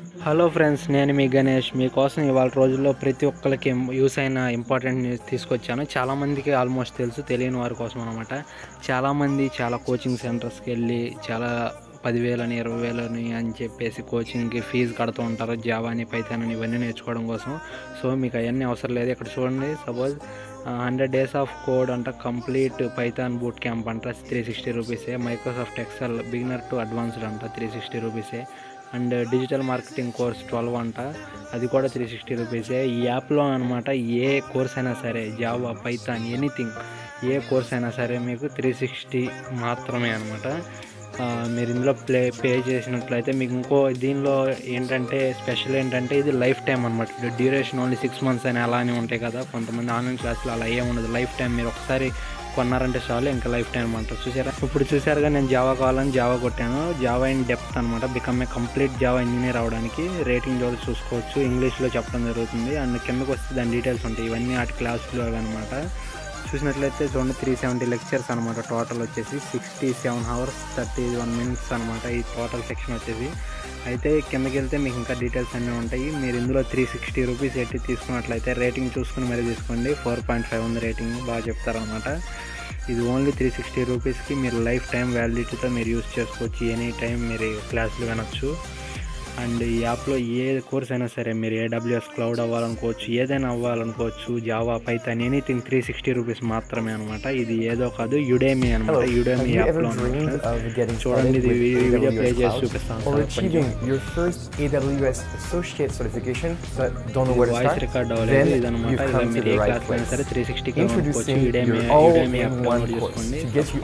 Hello friends నేను మీ గణేష్ మీకోసం ఇవాళ రోజుల్లో ప్రతి ఒక్కరికి యూస్ అయిన ఇంపార్టెంట్ న్యూస్ తీసుకొచ్చాను చాలామందికి ఆల్మోస్ట్ తెలుసు తెలియని వారి కోసం అనమాట చాలామంది చాలా కోచింగ్ సెంటర్స్కి వెళ్ళి చాలా పదివేలని ఇరవై వేలని అని చెప్పేసి కోచింగ్కి ఫీజు కడుతూ ఉంటారు జావా అని పైథాన్ అని ఇవన్నీ నేర్చుకోవడం కోసం సో మీకు అవన్నీ అవసరం లేదు ఇక్కడ చూడండి suppose hundred days of code అంట కంప్లీట్ పైథాన్ బూట్ క్యాంప్ అంట త్రీ సిక్స్టీ రూపీసే Microsoft Excel beginner to advanced అంట త్రీ సిక్స్టీ రూపీసే and digital marketing course twelve అంట అది కూడా త్రీ సిక్స్టీ రూపీసే ఈ యాప్లో అనమాట ఏ కోర్స్ అయినా సరే జావా పైథాన్ ఎనీథింగ్ ఏ కోర్స్ అయినా సరే మీకు త్రీ సిక్స్టీ మాత్రమే అనమాట మీరు ఇందులో ప్లే పే చేసినట్లయితే మీకు ఇంకో దీనిలో ఏంటంటే స్పెషల్ ఏంటంటే ఇది లైఫ్ టైం అనమాట డ్యూరేషన్ ఓన్లీ సిక్స్ మంత్స్ అని అలానే ఉంటాయి కదా కొంతమంది ఆన్లైన్ క్లాసులు అలా ఏమి ఉండదు లైఫ్ టైం మీరు ఒకసారి కొన్నారంటే చాలు ఇంకా లైఫ్ టైం అంటారు చూసారా ఇప్పుడు చూసారుగా నేను జావా కావాలని జావా కొట్టాను జావా ఇన్ డెప్త్ అనమాట become a complete Java engineer అవడానికి రేటింగ్ కూడా చూసుకోవచ్చు ఇంగ్లీష్లో చెప్పడం జరుగుతుంది అండ్ కిందకు వస్తే దాని డీటెయిల్స్ ఉంటాయి ఇవన్నీ వాటి క్లాసులు అనమాట చూసినట్లయితే చూడండి త్రీ సెవెంటీ లెక్చర్స్ అనమాట టోటల్ వచ్చేసి sixty seven hours thirty one minutes అనమాట ఈ టోటల్ సెక్షన్ వచ్చేసి అయితే కిందకి వెళ్తే మీకు ఇంకా డీటెయిల్స్ అన్నీ ఉంటాయి మీరు ఇందులో త్రీ సిక్స్టీ రూపీస్ ఎట్టి తీసుకున్నట్లయితే రేటింగ్ చూసుకుని మరీ తీసుకోండి ఫోర్ పాయింట్ ఫైవ్ ఉంది రేటింగ్ బాగా చెప్తారనమాట ఇది ఓన్లీ త్రీ సిక్స్టీ రూపీస్కి మీరు లైఫ్ టైం వ్యాలిడిటీతో మీరు యూస్ చేసుకోవచ్చు ఎనీ టైం మీరు క్లాసులు వినొచ్చు అండ్ ఈ యాప్లో ఏ కోర్స్ అయినా సరే మీరు ఏడబ్ల్యూఎస్ క్లౌడ్ అవ్వాలనుకోవచ్చు ఏదైనా అవ్వాలనుకోవచ్చు Java Python anything three sixty rupees మాత్రమే అనమాట ఇది ఏదో కాదు యుడేమి అనమాట Hello, Udemy have you ever యాప్లో dreamed of getting చూడండి started ఇది with వీడియో ప్లే AWS చేసి Cloud చూపిస్తాను or సార్ కొంచెం. achieving your first AWS associate certification but don't know where to voice start? Record అవ్వలేదు Then ఇదనమాట you've ఇలా come to మీరు the ఏ right క్లాస్ అయినా place. సరే త్రీ సిక్స్టీకి అనుకోవచ్చు Introducing Udemy your Udemy app all-in-one download course చేసుకోండి to get you